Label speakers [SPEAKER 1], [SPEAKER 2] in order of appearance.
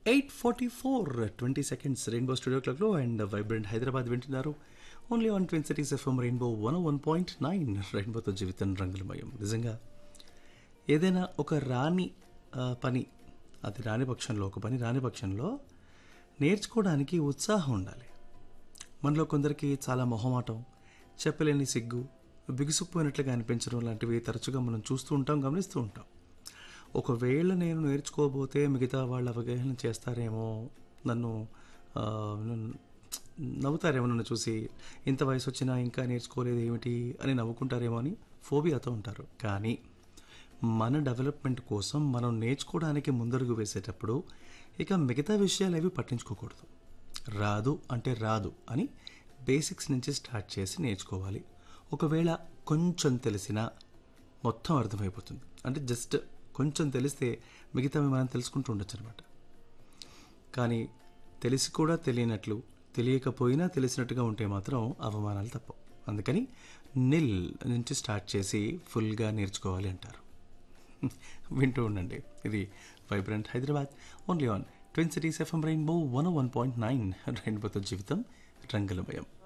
[SPEAKER 1] eight forty four twenty seconds Rainbow studio క్లబ్లో and vibrant Hyderabad వింటున్నారు only on twin cities FM Rainbow one one point nine రెయిన్బోతో జీవితం రంగులమయం నిజంగా ఏదైనా ఒక రాని ఆ, పని అది రాని పక్షంలో ఒక పని రాని పక్షంలో నేర్చుకోవడానికి ఉత్సాహం ఉండాలి మనలో కొందరికి చాలా మొహమాటం చెప్పలేని సిగ్గు బిగుసుకుపోయినట్లుగా అనిపించడం లాంటివి తరచుగా మనం చూస్తూ ఉంటాం గమనిస్తూ ఉంటాం ఒకవేళ నేను నేర్చుకోబోతే మిగతా వాళ్ళు అవగాహన చేస్తారేమో నన్ను ఆ, నన్ను నవ్వుతారేమో నన్ను చూసి ఇంత వయసు వచ్చినా ఇంకా నేర్చుకోలేదు ఏమిటి అని నవ్వుకుంటారేమో అని ఫోబియాతో ఉంటారు కానీ మన డెవలప్మెంట్ కోసం మనం నేర్చుకోవడానికి ముందడుగు వేసేటప్పుడు ఇక మిగతా విషయాలు అవి పట్టించుకోకూడదు రాదు అంటే రాదు అని బేసిక్స్ నుంచి స్టార్ట్ చేసి నేర్చుకోవాలి ఒకవేళ కొంచెం తెలిసినా మొత్తం అర్థమైపోతుంది అంటే జస్ట్ కొంచెం తెలిస్తే మిగతావి మనం తెలుసుకుంటూ ఉండొచ్చు అనమాట కానీ తెలిసి కూడా తెలియనట్లు తెలియకపోయినా తెలిసినట్టుగా ఉంటే మాత్రం అవమానాలు తప్పవు అందుకని నిల్ నుంచి స్టార్ట్ చేసి ఫుల్గా నేర్చుకోవాలి అంటారు వింటూ ఉండండి ఇది vibrant Hyderabad only on twin cities FM Rainbow one one point nine రెయిన్బోతో జీవితం రంగులమయం